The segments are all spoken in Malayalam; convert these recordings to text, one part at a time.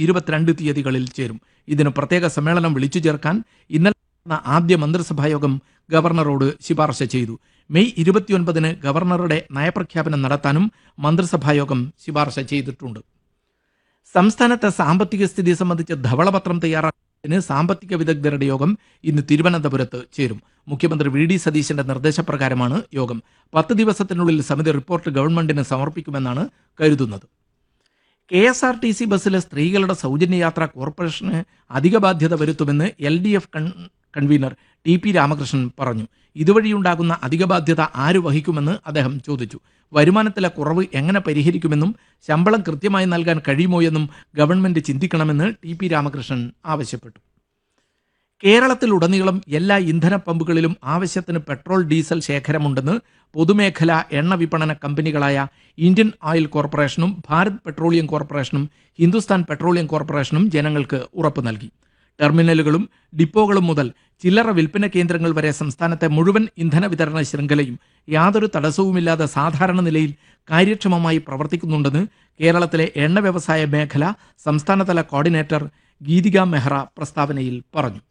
ഇരുപത്തിരണ്ട് തീയതികളിൽ ചേരും ഇതിന് പ്രത്യേക സമ്മേളനം വിളിച്ചു ചേർക്കാൻ ഇന്നലെ നടന്ന ആദ്യ മന്ത്രിസഭാ യോഗം ഗവർണറോട് ശുപാർശ ചെയ്തു മെയ് ഇരുപത്തിയൊൻപതിന് ഗവർണറുടെ നയപ്രഖ്യാപനം നടത്താനും മന്ത്രിസഭായോഗം ശുപാർശ ചെയ്തിട്ടുണ്ട് സംസ്ഥാനത്തെ സാമ്പത്തിക സ്ഥിതി സംബന്ധിച്ച് ധവളപത്രം തയ്യാറാക്കുന്നതിന് സാമ്പത്തിക വിദഗ്ധരുടെ യോഗം ഇന്ന് തിരുവനന്തപുരത്ത് ചേരും മുഖ്യമന്ത്രി വി ഡി സതീശന്റെ നിർദ്ദേശപ്രകാരമാണ് യോഗം പത്ത് ദിവസത്തിനുള്ളിൽ സമിതി റിപ്പോർട്ട് ഗവൺമെന്റിന് സമർപ്പിക്കുമെന്നാണ് കരുതുന്നത് K S R T C ബസ്സിലെ സ്ത്രീകളുടെ സൗജന്യ യാത്ര കോർപ്പറേഷന് അധിക ബാധ്യത വരുത്തുമെന്ന് L D F convener T P Ramakrishnan പറഞ്ഞു ഇതുവഴിയുണ്ടാകുന്ന അധിക ബാധ്യത ആര് വഹിക്കുമെന്ന് അദ്ദേഹം ചോദിച്ചു വരുമാനത്തിലെ കുറവ് എങ്ങനെ പരിഹരിക്കുമെന്നും ശമ്പളം കൃത്യമായി നൽകാൻ കഴിയുമോ എന്നും ഗവൺമെന്റ് ചിന്തിക്കണമെന്ന് ടി പി രാമകൃഷ്ണൻ ആവശ്യപ്പെട്ടു കേരളത്തിലുടനീളം എല്ലാ ഇന്ധന പമ്പുകളിലും ആവശ്യത്തിന് പെട്രോൾ ഡീസൽ ശേഖരമുണ്ടെന്ന് പൊതുമേഖലാ എണ്ണ വിപണന കമ്പനികളായ ഇന്ത്യൻ ഓയിൽ കോർപ്പറേഷനും ഭാരത് പെട്രോളിയം കോർപ്പറേഷനും ഹിന്ദുസ്ഥാൻ പെട്രോളിയം കോർപ്പറേഷനും ജനങ്ങൾക്ക് ഉറപ്പു നൽകി ടെർമിനലുകളും ഡിപ്പോകളും മുതൽ ചില്ലറ വിൽപ്പന കേന്ദ്രങ്ങൾ വരെ സംസ്ഥാനത്തെ മുഴുവൻ ഇന്ധന വിതരണ ശൃംഖലയും യാതൊരു തടസ്സവുമില്ലാതെ സാധാരണ നിലയിൽ കാര്യക്ഷമമായി പ്രവർത്തിക്കുന്നുണ്ടെന്ന് കേരളത്തിലെ എണ്ണ വ്യവസായ മേഖല സംസ്ഥാനതല കോർഡിനേറ്റർ ഗീതിക മെഹ്റ പ്രസ്താവനയിൽ പറഞ്ഞു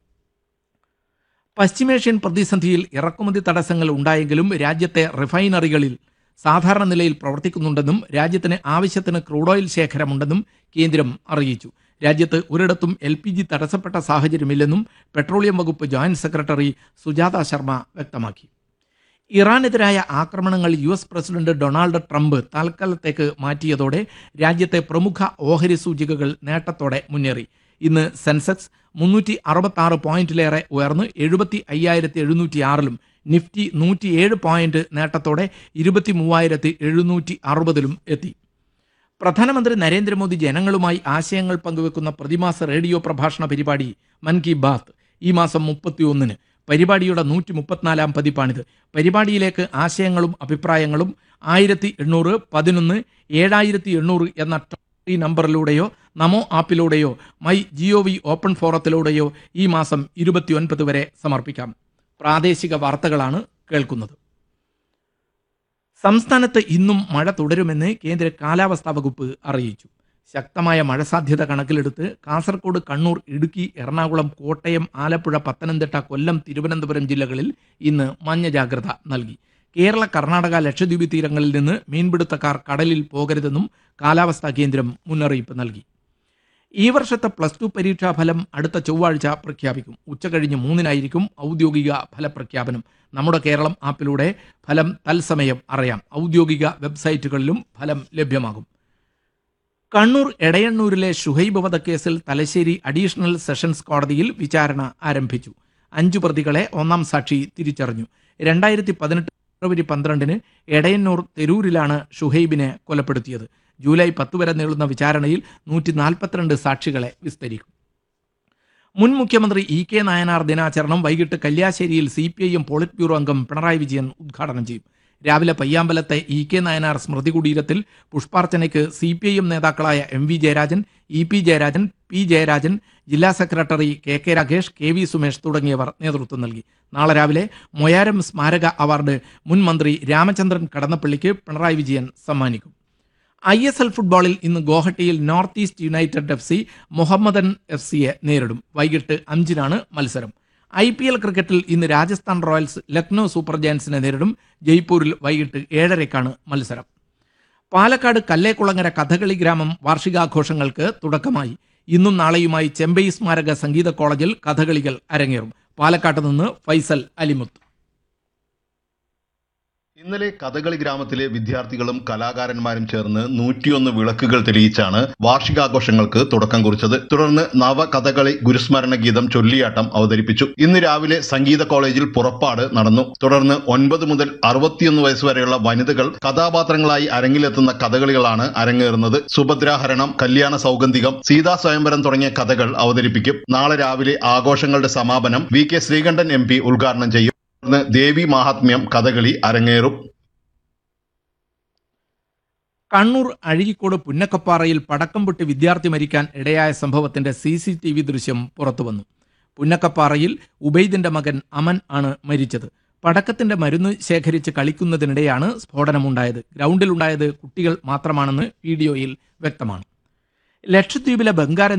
പശ്ചിമേഷ്യൻ പ്രതിസന്ധിയിൽ ഇറക്കുമതി തടസ്സങ്ങൾ ഉണ്ടായെങ്കിലും രാജ്യത്തെ റിഫൈനറികളിൽ സാധാരണ നിലയിൽ പ്രവർത്തിക്കുന്നുണ്ടെന്നും രാജ്യത്തിന് ആവശ്യത്തിന് ക്രൂഡ് ഓയിൽ ശേഖരമുണ്ടെന്നും കേന്ദ്രം അറിയിച്ചു രാജ്യത്ത് ഒരിടത്തും എൽ പി ജി തടസ്സപ്പെട്ട സാഹചര്യമില്ലെന്നും പെട്രോളിയം വകുപ്പ് ജോയിന്റ് സെക്രട്ടറി സുജാത ശർമ്മ വ്യക്തമാക്കി ഇറാനെതിരായ ആക്രമണങ്ങൾ U S president Donald Trump തൽക്കാലത്തേക്ക് മാറ്റിയതോടെ രാജ്യത്തെ പ്രമുഖ ഓഹരി സൂചികകൾ നേട്ടത്തോടെ മുന്നേറി ഇന്ന് സെൻസെക്സ് മുന്നൂറ്റി അറുപത്തി ആറ് പോയിന്റിലേറെ ഉയർന്ന് എഴുപത്തി അയ്യായിരത്തി എഴുന്നൂറ്റി ആറിലും നിഫ്റ്റി നൂറ്റിയേഴ് പോയിന്റ് നേട്ടത്തോടെ ഇരുപത്തി മൂവായിരത്തി എഴുന്നൂറ്റി അറുപതിലും എത്തി പ്രധാനമന്ത്രി നരേന്ദ്രമോദി ജനങ്ങളുമായി ആശയങ്ങൾ പങ്കുവെക്കുന്ന പ്രതിമാസ റേഡിയോ പ്രഭാഷണ പരിപാടി മൻ കി ബാത്ത് ഈ മാസം മുപ്പത്തിയൊന്നിന് പരിപാടിയുടെ നൂറ്റി മുപ്പത്തിനാലാം പതിപ്പാണിത് പരിപാടിയിലേക്ക് ആശയങ്ങളും അഭിപ്രായങ്ങളും ആയിരത്തി എണ്ണൂറ് പതിനൊന്ന് ഏഴായിരത്തി എണ്ണൂറ് എന്ന ടോൾ ഫ്രീ നമ്പറിലൂടെയോ നമോ ആപ്പിലൂടെയോ മൈ ജിഒ വി ഓപ്പൺ ഫോറത്തിലൂടെയോ ഈ മാസം ഇരുപത്തിയൊൻപത് വരെ സമർപ്പിക്കാം പ്രാദേശിക വാർത്തകളാണ് കേൾക്കുന്നത് സംസ്ഥാനത്ത് ഇന്നും മഴ തുടരുമെന്ന് കേന്ദ്ര കാലാവസ്ഥാ വകുപ്പ് അറിയിച്ചു ശക്തമായ മഴ സാധ്യത കണക്കിലെടുത്ത് കാസർഗോഡ് കണ്ണൂർ ഇടുക്കി എറണാകുളം കോട്ടയം ആലപ്പുഴ പത്തനംതിട്ട കൊല്ലം തിരുവനന്തപുരം ജില്ലകളിൽ ഇന്ന് മഞ്ഞ ജാഗ്രത നൽകി കേരള കർണാടക ലക്ഷദ്വീപ് തീരങ്ങളിൽ നിന്ന് മീൻപിടുത്തക്കാർ കടലിൽ പോകരുതെന്നും കാലാവസ്ഥാ കേന്ദ്രം മുന്നറിയിപ്പ് നൽകി ഈ വർഷത്തെ പ്ലസ് ടു പരീക്ഷാ ഫലം അടുത്ത ചൊവ്വാഴ്ച പ്രഖ്യാപിക്കും ഉച്ചകഴിഞ്ഞ് മൂന്നിനായിരിക്കും ഔദ്യോഗിക ഫലപ്രഖ്യാപനം നമ്മുടെ കേരളം ആപ്പിലൂടെ ഫലം തത്സമയം അറിയാം ഔദ്യോഗിക വെബ്സൈറ്റുകളിലും ഫലം ലഭ്യമാകും കണ്ണൂർ എടയണ്ണൂരിലെ ഷുഹൈബ് വധക്കേസിൽ തലശ്ശേരി അഡീഷണൽ സെഷൻസ് കോടതിയിൽ വിചാരണ ആരംഭിച്ചു അഞ്ചു പ്രതികളെ ഒന്നാം സാക്ഷി തിരിച്ചറിഞ്ഞു രണ്ടായിരത്തി പതിനെട്ട് ഫെബ്രുവരി പന്ത്രണ്ടിന് എടയന്നൂർ തെരൂരിലാണ് ഷുഹൈബിനെ കൊലപ്പെടുത്തിയത് ജൂലൈ പത്ത് വരെ നീളുന്ന വിചാരണയിൽ നൂറ്റി നാൽപ്പത്തിരണ്ട് സാക്ഷികളെ വിസ്തരിക്കും മുൻ മുഖ്യമന്ത്രി ഇ കെ നായനാർ ദിനാചരണം വൈകിട്ട് കല്യാശ്ശേരിയിൽ C P I M polit bureau അംഗം പിണറായി വിജയൻ ഉദ്ഘാടനം ചെയ്യും രാവിലെ പയ്യാമ്പലത്തെ ഇ കെ നായനാർ സ്മൃതി കുടീരത്തിൽ പുഷ്പാർച്ചനയ്ക്ക് സി പി ഐ എം നേതാക്കളായ M V Jayarajan E P Jayarajan P Jayarajan ജില്ലാ secretary K K Ragesh K V Sumesh തുടങ്ങിയവർ നേതൃത്വം നൽകി നാളെ രാവിലെ മൊയാരം സ്മാരക അവാർഡ് മുൻ മന്ത്രി രാമചന്ദ്രൻ കടന്നപ്പള്ളിക്ക് പിണറായി വിജയൻ സമ്മാനിക്കും ഐ എസ് എൽ ഫുട്ബോളിൽ ഇന്ന് ഗോഹട്ടിയിൽ North East United F C Mohammedan F സിയെ നേരിടും വൈകിട്ട് അഞ്ചിനാണ് മത്സരം ഐ പി എൽ ക്രിക്കറ്റിൽ ഇന്ന് രാജസ്ഥാൻ റോയൽസ് ലക്നൗ സൂപ്പർ ജയൻസിനെ നേരിടും ജയ്പൂരിൽ വൈകിട്ട് ഏഴരയ്ക്കാണ് മത്സരം പാലക്കാട് കല്ലേക്കുളങ്ങര കഥകളി ഗ്രാമം വാർഷികാഘോഷങ്ങൾക്ക് തുടക്കമായി ഇന്നും നാളെയുമായി ചെമ്പൈ സ്മാരക സംഗീത കോളേജിൽ കഥകളികൾ അരങ്ങേറും പാലക്കാട്ട് നിന്ന് ഫൈസൽ അലിമുത്ത് ഇന്നലെ കഥകളി ഗ്രാമത്തിലെ വിദ്യാർത്ഥികളും കലാകാരന്മാരും ചേർന്ന് നൂറ്റിയൊന്ന് വിളക്കുകൾ തെളിയിച്ചാണ് വാർഷികാഘോഷങ്ങൾക്ക് തുടക്കം കുറിച്ചത് തുടർന്ന് നവ കഥകളി ഗുരുസ്മരണ ഗീതം ചൊല്ലിയാട്ടം അവതരിപ്പിച്ചു ഇന്ന് രാവിലെ സംഗീത കോളേജിൽ പുറപ്പാട് നടന്നു തുടർന്ന് ഒൻപത് മുതൽ അറുപത്തിയൊന്ന് വയസ്സ് വരെയുള്ള വനിതകൾ കഥാപാത്രങ്ങളായി അരങ്ങിലെത്തുന്ന കഥകളികളാണ് അരങ്ങേറുന്നത് സുഭദ്രാഹരണം കല്യാണ സൗഗന്ധികം സീതാ സ്വയംവരം തുടങ്ങിയ കഥകൾ അവതരിപ്പിക്കും നാളെ രാവിലെ ആഘോഷങ്ങളുടെ സമാപനം V K Sreekandan M P ഉദ്ഘാടനം ചെയ്യും തുടർന്ന് ദേവി മാഹാത്മ്യം കഥകളി അരങ്ങേറും കണ്ണൂർ അഴീക്കോട് പുന്നക്കപ്പാറയിൽ പടക്കം പൊട്ടി വിദ്യാർത്ഥി മരിക്കാൻ ഇടയായ സംഭവത്തിന്റെ സി സി ടി വി ദൃശ്യം പുറത്തുവന്നു പുന്നക്കപ്പാറയിൽ ഉബൈദിന്റെ മകൻ അമൻ ആണ് മരിച്ചത് പടക്കത്തിന്റെ മരുന്ന് ശേഖരിച്ച് കളിക്കുന്നതിനിടെയാണ് സ്ഫോടനമുണ്ടായത് ഗ്രൗണ്ടിലുണ്ടായത് കുട്ടികൾ മാത്രമാണെന്ന് വീഡിയോയിൽ വ്യക്തമാണ് ലക്ഷദ്വീപിലെ ബംഗാര